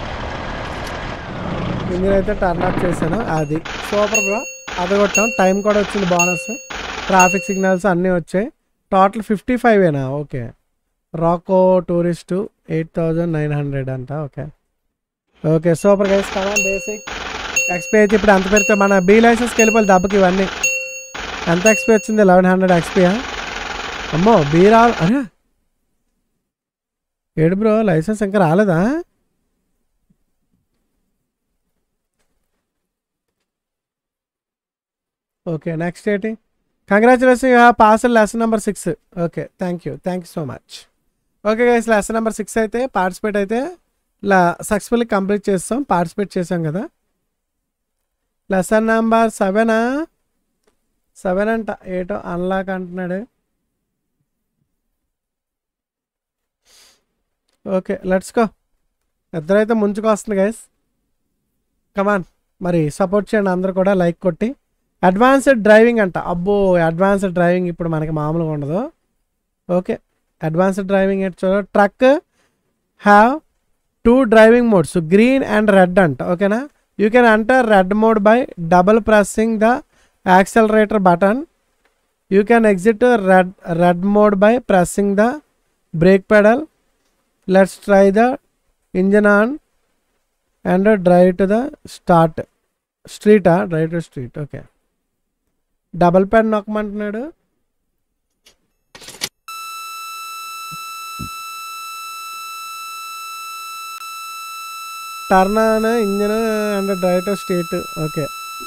ఇంజిన్ అయితే టర్న్ ఆఫ్ చేశాను అది సూపర్ బ్రో అది కొట్టాం టైం కూడా వచ్చింది బోనస్ ట్రాఫిక్ సిగ్నల్స్ అన్నీ వచ్చాయి టోటల్ ఫిఫ్టీ ఫైవేనా ఓకే రాకో tourist eight thousand nine hundred అంట ఓకే ఓకే సూపర్ గైస్ కదా బేసిక్ ఎక్స్పీ అయితే ఇప్పుడు ఎంత పెడితే మన బీ లైసెన్స్కి వెళ్ళిపోయి దెబ్బకి ఇవన్నీ ఎంత ఎక్స్పీ వచ్చింది లెవెన్ హండ్రెడ్ ఎక్స్పీయా అమ్మో బీ రా అరే ఏడు బ్రో లైసెన్స్ ఇంకా రాలేదా ఓకే నెక్స్ట్ ఏంటి congratulation you have pass lesson number six okay thank you thank you so much okay guys lesson number six అయితే పార్టిసిపేట్ అయితే ఇలా సక్సెస్ఫుల్లీ కంప్లీట్ చేస్తాం పార్టిసిపేట్ చేసాం కదా లెసన్ నెంబర్ సెవెనా సెవెన్ అంట ఏటో అన్లాక్ అంటున్నాడు ఓకే లెట్స్ గో ఇద్దరైతే ముంచుకు వస్తుంది గైస్ కమాన్ మరి సపోర్ట్ చేయండి అందరూ కూడా లైక్ కొట్టి అడ్వాన్స్డ్ డ్రైవింగ్ అంట అబ్బో అడ్వాన్స్డ్ డ్రైవింగ్ ఇప్పుడు మనకి మామూలుగా ఉండదు ఓకే అడ్వాన్స్డ్ డ్రైవింగ్ ఏంటి చూడ truck have two driving modes green and red అంట ఓకేనా you can enter red mode by double pressing the accelerator button you can exit red red mode by pressing the brake pedal let's try the engine on and drive to the start స్ట్రీటా drive to street okay double pad నొక్కమంటున్నాడు turn on engine and drive to street okay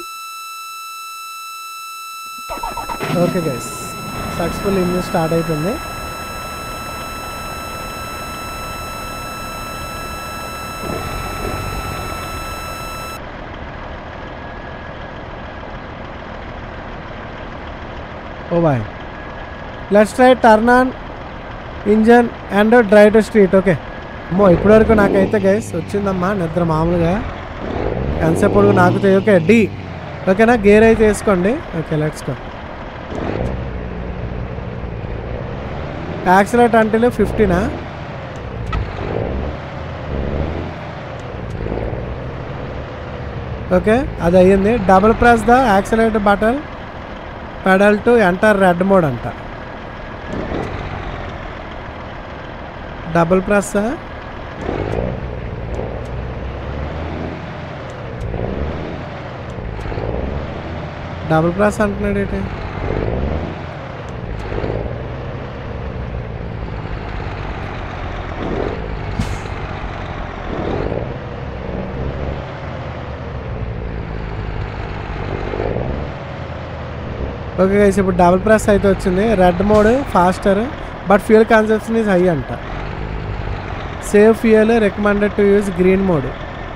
okay guys successful engine start అయిపోయింది oh bye let's try turn on engine and drive to street okay అమ్మో ఇప్పటివరకు నాకైతే guys వచ్చిందమ్మా నిద్ర మామూలుగా ఎంతసేపు పొడుగు నాకు తె- ఓకే డి ఓకేనా గేర్ అయితే వేసుకోండి ఓకే లెట్స్ గో యాక్సిలేట్ అంటే ఫిఫ్టీనా ఓకే అది అయ్యింది double press the accelerator button pedal to enter red mode అంట డబుల్ ప్రెస్ డబుల్ ప్రెస్ అంటున్నాడు ఏంటి ఓకే గైస్ ఇప్పుడు డబుల్ ప్రెస్ అయితే వచ్చింది red mode faster but fuel consumption is high అంట save fuel recommended to use green mode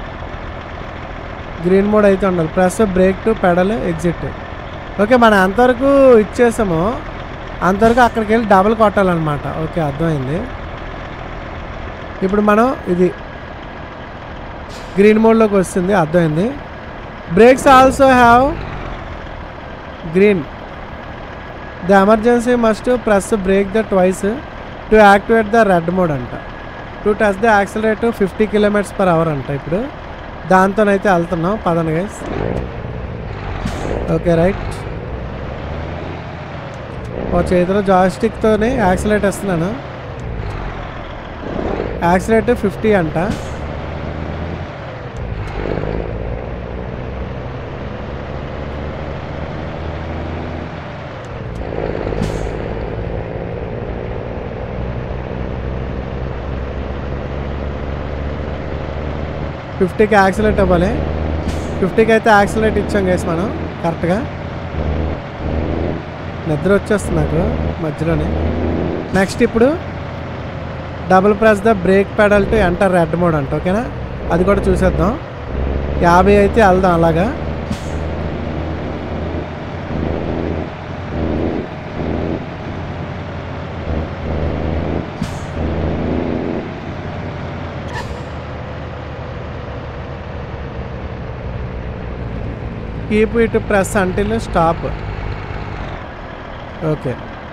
green mode అయితే ఉండాలి press brake to pedal exit okay మనం అంతవరకు ఇచ్చేసాము అంతవరకు అక్కడికి వెళ్ళి డబుల్ కొట్టాలన్నమాట ఓకే అర్థమైంది ఇప్పుడు మనం ఇది గ్రీన్ మోడ్లోకి వస్తుంది అర్థమైంది brakes also have green the emergency must press brake the twice to activate the red mode అంట to touch the accelerate fifty kilometers per hour అంట ఇప్పుడు దాంతోనైతే వెళ్తున్నాం పదండి గైస్ ఓకే రైట్ ఓ చేతిలో జాయిస్టిక్తోనే యాక్సిలేట్ ఇస్తున్నాను యాక్సిలేట్ ఫిఫ్టీ అంట ఫిఫ్టీకి యాక్సిలేట్ ఇవ్వాలి ఫిఫ్టీకి అయితే యాక్సిలేట్ ఇచ్చాం గైస్ మనం కరెక్ట్గా నిద్ర వచ్చేస్తుంది నాకు మధ్యలోనే నెక్స్ట్ ఇప్పుడు double press the brake pedal to enter red mode అంట ఓకేనా అది కూడా చూసేద్దాం యాభై అయితే వెళ్దాం అలాగా keep it press until stop okay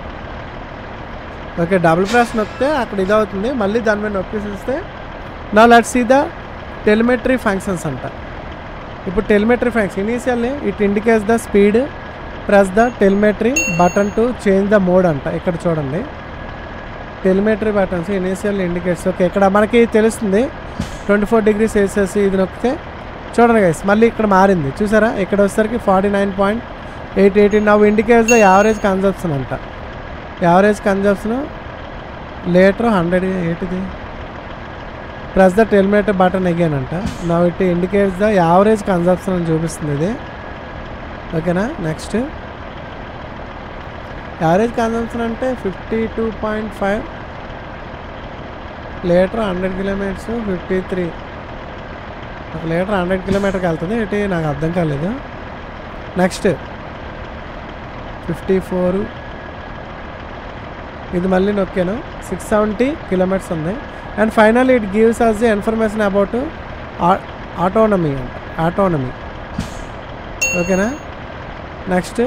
okay double press నొక్కితే అక్కడ ఇది అవుతుంది మళ్ళీ దాని మీద నొక్కేసిస్తే నా let see the telemetry functions అంట ఇప్పుడు telemetry function initially it indicates the speed press the telemetry button to change the mode అంట ఇక్కడ చూడండి telemetry buttons initial indicates okay ఇక్కడ మనకి తెలుస్తుంది ట్వంటీ ఫోర్ డిగ్రీస్ వేసేసి ఇది నొక్కితే చూడండి గైస్ మళ్ళీ ఇక్కడ మారింది చూసారా ఇక్కడ వచ్చేసరికి forty nine point eight eighty now indicates the average consumption అంట యావరేజ్ కన్జప్షన్ లీటర్ హండ్రెడ్ ఏంటిది press the telemetry button again అంట now it indicates the average consumption అని చూపిస్తుంది ఇది ఓకేనా నెక్స్ట్ యావరేజ్ కన్జంప్షన్ అంటే fifty two point five liter hundred kilometers fifty three ఒక liter hundred కిలోమీటర్కి వెళ్తుంది ఏంటి నాకు అర్థం కాలేదు నెక్స్ట్ ఫిఫ్టీ ఫోర్ ఇది మళ్ళీ నొక్కాను సిక్స్ సెవెంటీ కిలోమీటర్స్ ఉంది and final it gives us the information about autonomy అంట ఆటోనమీ ఓకేనా next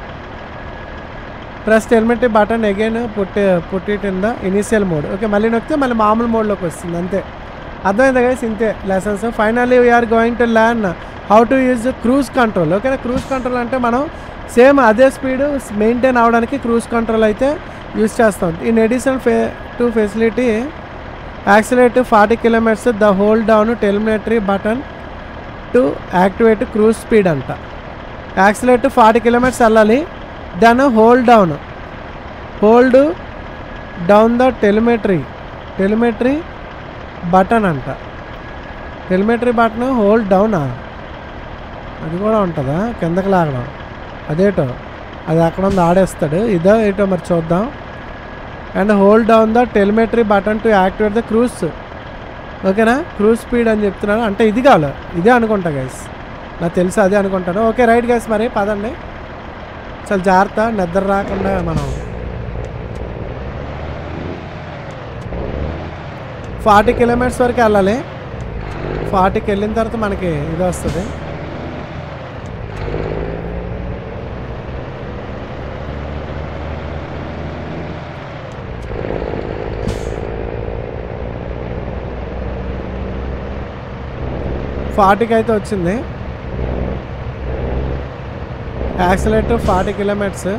press helmet button again put put it in the initial mode okay మళ్ళీ నొక్కితే మళ్ళీ మామూలు మోడ్లోకి వస్తుంది అంతే అర్థమైందా గైస్ ఇంతే lessons finally we are going to learn how to use cruise control ఓకేనా క్రూజ్ కంట్రోల్ అంటే మనం సేమ్ అదే స్పీడ్ మెయింటైన్ అవడానికి క్రూజ్ కంట్రోల్ అయితే యూజ్ చేస్తాం ఇన్ ఎడిషన్ ఫే to facility accelerate forty kilometers the hold down telemetry button to activate cruise speed అంట accelerate forty kilometers వెళ్ళాలి then hold down hold down the telemetry telemetry button అంట telemetry button hold డౌనా అది కూడా ఉంటుందా కిందకి లాగడం అదేటో అది అక్కడ ఉంది ఆడేస్తాడు ఇదో ఏటో మరి చూద్దాం and hold down the telemetry button to activate the cruise ఓకేనా క్రూజ్ స్పీడ్ అని చెప్తున్నాను అంటే ఇది కావాలి ఇదే అనుకుంటా గైస్ నాకు తెలుసు అదే అనుకుంటాను ఓకే రైట్ గైస్ మరి పదండి చాలా జాగ్రత్త నిద్ర రాకుండా మనం ఫార్టీ కిలోమీటర్స్ వరకు వెళ్ళాలి ఫార్టీకి వెళ్ళిన తర్వాత మనకి ఇది వస్తుంది ఫార్టీకి అయితే వచ్చింది యాక్సిలేటర్ ఫార్టీ కిలోమీటర్స్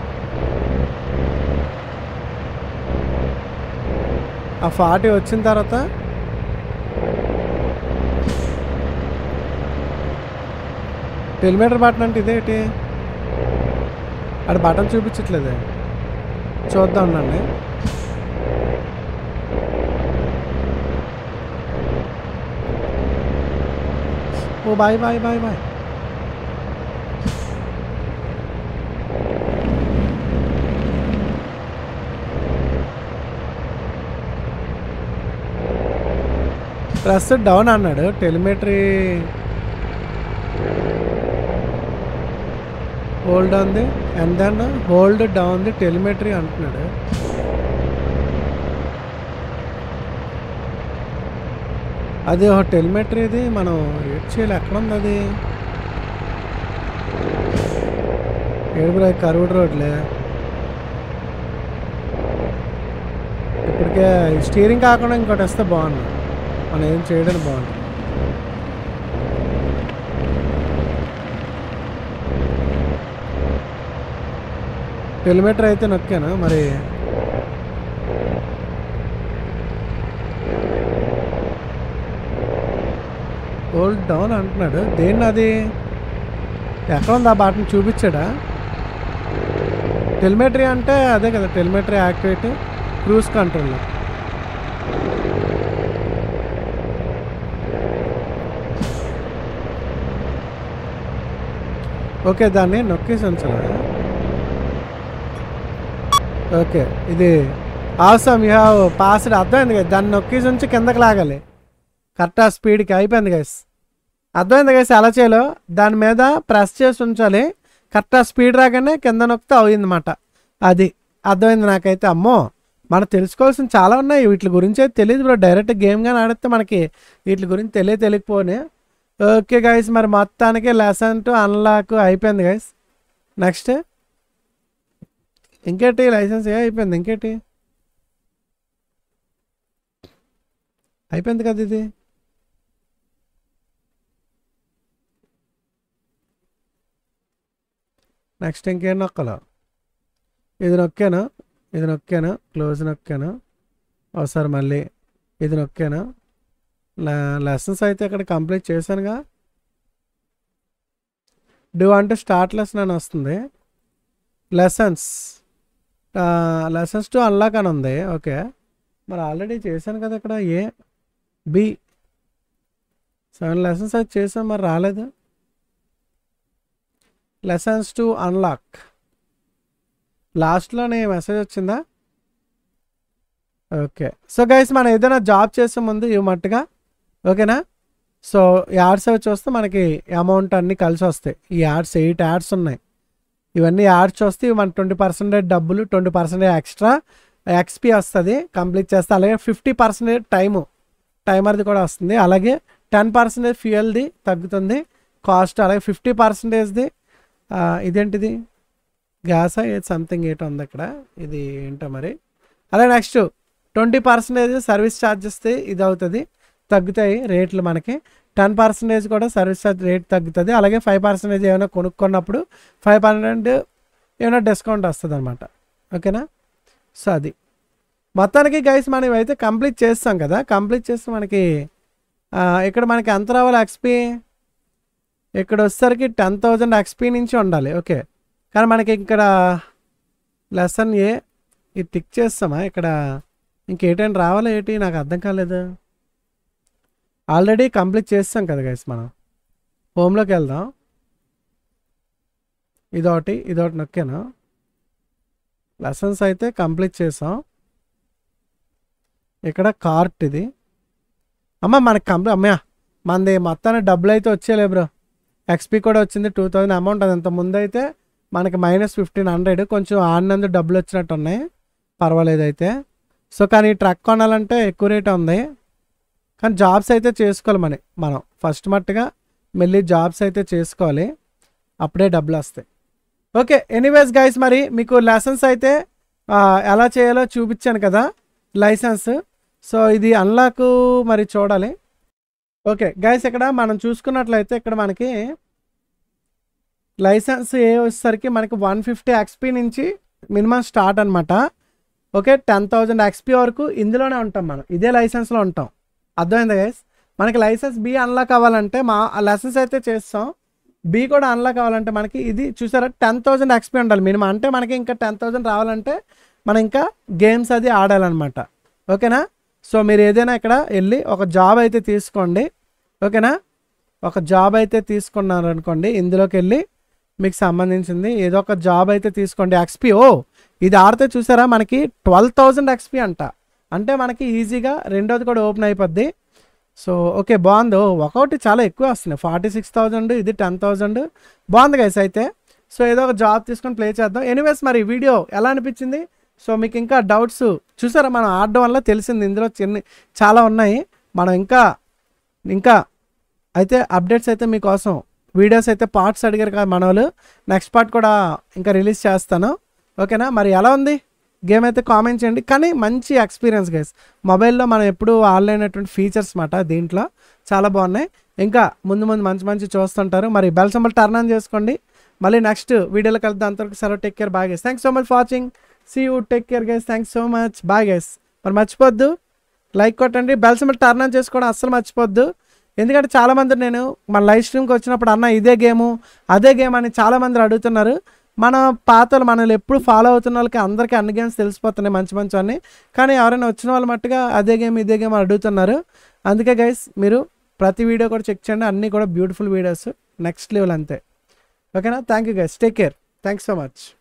ఆ ఫార్టీ వచ్చిన తర్వాత టెలిమీటర్ బటన్ అంటే ఇదేంటి అక్కడ బటన్ చూపించట్లేదే చూద్దాం ఉండండి oh boy boy boy boy press down అన్నాడు telemetry hold on the and then hold down the telemetry అంటున్నాడు అది ఒక టెలిమెట్రీది మనం ఏడ్ చేయాలి ఎక్కడ ఉంది అది ఏడుపురా కరువుడు రోడ్లే ఇప్పటికే స్టీరింగ్ కాకుండా ఇంకోటి వస్తే బాగుంది మనం ఏం చేయడానికి బాగుంది టెలిమీటర్ అయితే నొక్కాను మరి హోల్డ్ డౌన్ అంటున్నాడు దేన్ని అది ఎక్కడ ఉంది ఆ బటన్ చూపించాడా టెలిమెట్రీ అంటే అదే కదా telemetry activate cruise control okay దాన్ని నొక్కేసి ఉంచాలి ఓకే ఇది అవసరం యూ హ్యావ్ పాస్డ్ అర్థమైంది కదా దాన్ని నొక్కేసి ఉంచి కిందకి లాగాలి కరెక్ట్ ఆ స్పీడ్కి అయిపోయింది గైస్ అర్థమైంది గైస్ ఎలా చేయాలో దాని మీద ప్రెస్ చేసి ఉంచాలి కరెక్ట్ ఆ స్పీడ్ రాగానే కింద నొక్కితే అయిందన్నమాట అది అర్థమైంది నాకైతే అమ్మో మనం తెలుసుకోవాల్సిన చాలా ఉన్నాయి వీటి గురించి అయితే తెలియదు బ్రో డైరెక్ట్ గేమ్ కానీ ఆడితే మనకి వీటి గురించి తెలియ తెలియకపోనే ఓకే గైస్ మరి మొత్తానికి లెసన్ టు అన్లాక్ అయిపోయింది గైస్ నెక్స్ట్ ఇంకేటి లైసెన్స్ ఏ అయిపోయింది ఇంకేటి అయిపోయింది కదా ఇది నెక్స్ట్ ఇంకేం నొక్కలో ఇది నొక్కాను ఇది నొక్కాను క్లోజ్ నొక్కాను ఒకసారి మళ్ళీ ఇది నొక్కాను లెసన్స్ అయితే ఇక్కడ కంప్లీట్ చేశానుగా డూ అంటే స్టార్ట్ లెసన్ అని వస్తుంది లెసన్స్ లెసన్స్ టు అన్లాక్ అని ఉంది ఓకే మరి ఆల్రెడీ చేశాను కదా ఇక్కడ ఏ బి సెవెన్ లెసన్స్ అది చేసాం మరి రాలేదు లెసన్స్ టు అన్లాక్ లాస్ట్లోనే మెసేజ్ వచ్చిందా ఓకే సో గైస్ మనం ఏదైనా జాబ్ చేసే ముందు ఇవి మట్టుగా ఓకేనా సో యాడ్స్ అవి చూస్తే మనకి అమౌంట్ అన్నీ కలిసి వస్తాయి ఈ యాడ్స్ ఎయిట్ యాడ్స్ ఉన్నాయి ఇవన్నీ యాడ్స్ చూస్తే మన ట్వంటీ పర్సెంటేజ్ డబ్బులు ట్వంటీ పర్సెంటేజ్ ఎక్స్ట్రా ఎక్స్పీ వస్తుంది కంప్లీట్ చేస్తే అలాగే ఫిఫ్టీ పర్సెంటేజ్ టైము టైమర్ది కూడా వస్తుంది అలాగే టెన్ పర్సెంటేజ్ ఫ్యూయల్ది తగ్గుతుంది కాస్ట్ అలాగే ఫిఫ్టీ పర్సెంటేజ్ది ఇదేంటిది గ్యాస్ ఏది సంథింగ్ ఏటో ఉంది ఇక్కడ ఇది ఏంటో మరి అలాగే నెక్స్ట్ ట్వంటీ పర్సెంటేజ్ సర్వీస్ ఛార్జెస్ది ఇది అవుతుంది తగ్గుతాయి రేట్లు మనకి టెన్ పర్సెంటేజ్ కూడా సర్వీస్ ఛార్జ్ రేట్ తగ్గుతుంది అలాగే ఫైవ్ పర్సెంటేజ్ ఏమైనా కొనుక్కున్నప్పుడు ఫైవ్ పర్సెంట్ ఏమైనా డిస్కౌంట్ వస్తుంది అనమాట ఓకేనా సో అది మొత్తానికి గైస్ మనం ఇవైతే కంప్లీట్ చేస్తాం కదా కంప్లీట్ చేస్తే మనకి ఆ, ఇక్కడ మనకి ఎంత రావాలి ఎక్స్పీ ఇక్కడ వచ్చేసరికి టెన్ థౌజండ్ ఎక్స్పీ నుంచి ఉండాలి ఓకే కానీ మనకి ఇక్కడ లెసన్ ఏ ఇది టిక్ చేస్తామా ఇక్కడ ఇంకేటైనా రావాలా ఏంటి నాకు అర్థం కాలేదు ఆల్రెడీ కంప్లీట్ చేస్తాం కదా గైస్ మనం హోమ్లోకి వెళ్దాం ఇదొకటి ఇదొకటి నొక్కాను లెసన్స్ అయితే కంప్లీట్ చేసాం ఇక్కడ కార్ట్ ఇది అమ్మ మనకి కంప్లీట్ అమ్మయ్య మనది మొత్తానికి డబ్బులు అయితే వచ్చేలే బ్రో ఎక్స్పీ కూడా వచ్చింది టూ థౌజండ్ అమౌంట్ అది ఇంత ముందు అయితే మనకి మైనస్ ఫిఫ్టీన్ హండ్రెడ్ కొంచెం ఆడినందు డబ్బులు వచ్చినట్టు ఉన్నాయి పర్వాలేదు అయితే సో కానీ ఈ ట్రక్ కొనాలంటే ఎక్కువ రేట్ ఉంది కానీ జాబ్స్ అయితే చేసుకోవాలి మన మనం ఫస్ట్ మట్టుగా మళ్ళీ జాబ్స్ అయితే చేసుకోవాలి అప్పుడే డబ్బులు వస్తాయి ఓకే ఎనీవేస్ గైస్ మరి మీకు లెసన్స్ అయితే ఆ, ఎలా చేయాలో చూపించాను కదా లైసెన్స్ సో ఇది అన్లాక్ మరి చూడాలి ఓకే గైస్ ఇక్కడ మనం చూసుకున్నట్లయితే ఇక్కడ మనకి లైసెన్స్ ఏ వచ్చేసరికి మనకి వన్ ఫిఫ్టీ ఎక్స్పీ నుంచి మినిమం స్టార్ట్ అనమాట ఓకే టెన్ థౌజండ్ ఎక్స్పీ వరకు ఇందులోనే ఉంటాం మనం ఇదే లైసెన్స్లో ఉంటాం అర్థమైందా గైస్ మనకి లైసెన్స్ బి అన్లాక్ అవ్వాలంటే మా లైసెన్స్ అయితే చేస్తాం బి కూడా అన్లాక్ అవ్వాలంటే మనకి ఇది చూసారా టెన్ థౌజండ్ ఎక్స్పీ ఉండాలి మినిమం అంటే మనకి ఇంకా టెన్ థౌజండ్ రావాలంటే మనం ఇంకా గేమ్స్ అది ఆడాలన్నమాట ఓకేనా సో మీరు ఏదైనా ఇక్కడ వెళ్ళి ఒక జాబ్ అయితే తీసుకోండి ఓకేనా ఒక జాబ్ అయితే తీసుకున్నారు అనుకోండి ఇందులోకి వెళ్ళి మీకు సంబంధించింది ఏదో ఒక జాబ్ అయితే తీసుకోండి ఎక్స్పీ ఓ ఇది ఆడితే చూసారా మనకి ట్వెల్వ్ థౌజండ్ ఎక్స్పీ అంట అంటే మనకి ఈజీగా రెండోది కూడా ఓపెన్ అయిపోద్ది సో ఓకే బాగుంది ఓ, ఒక్కొక్కటి చాలా ఎక్కువ వస్తున్నాయి ఫార్టీ సిక్స్ థౌజండ్ ఇది టెన్ థౌజండ్ బాగుంది గైస్ అయితే సో ఏదో ఒక జాబ్ తీసుకొని ప్లే చేద్దాం ఎనీవేస్ మరి వీడియో ఎలా అనిపించింది సో మీకు ఇంకా డౌట్స్ చూసారా మనం ఆడడం వల్ల తెలిసింది ఇందులో చిన్న చాలా ఉన్నాయి మనం ఇంకా ఇంకా అయితే అప్డేట్స్ అయితే మీకోసం వీడియోస్ అయితే పార్ట్స్ అడిగారు కదా మన వాళ్ళు నెక్స్ట్ పార్ట్ కూడా ఇంకా రిలీజ్ చేస్తాను ఓకేనా మరి ఎలా ఉంది గేమ్ అయితే కామెంట్ చేయండి కానీ మంచి ఎక్స్పీరియన్స్ గైస్ మొబైల్లో మనం ఎప్పుడు ఆన్లైనటువంటి ఫీచర్స్ మాట దీంట్లో చాలా బాగున్నాయి ఇంకా ముందు ముందు మంచి మంచి చూస్తుంటారు మరి బెల్ సింబల్ టర్న్ ఆన్ చేసుకోండి మళ్ళీ నెక్స్ట్ వీడియోలో కలుద్దాం అంతవరకు సరే take care bye guys thanks so much for watching see you take care guys thanks so much bye guys మరి మర్చిపోద్దు లైక్ కొట్టండి బెల్ సింబల్ టర్న్ ఆన్ చేసుకోవడం అస్సలు మర్చిపోద్దు ఎందుకంటే చాలామంది నేను మన లైవ్ స్ట్రీమ్కి వచ్చినప్పుడు అన్న ఇదే గేము అదే గేమ్ అని చాలామంది అడుగుతున్నారు మన పాతలు మనల్ని ఎప్పుడు ఫాలో అవుతున్న వాళ్ళకి అందరికీ అన్ని గేమ్స్ తెలిసిపోతున్నాయి మంచి మంచి అన్ని కానీ ఎవరైనా వచ్చిన వాళ్ళు మట్టుగా అదే గేమ్ ఇదే గేమ్ అడుగుతున్నారు అందుకే గైస్ మీరు ప్రతి వీడియో కూడా చెక్ చేయండి అన్నీ కూడా బ్యూటిఫుల్ వీడియోస్ నెక్స్ట్ లెవెల్ అంతే ఓకేనా thank you guys take care thanks so much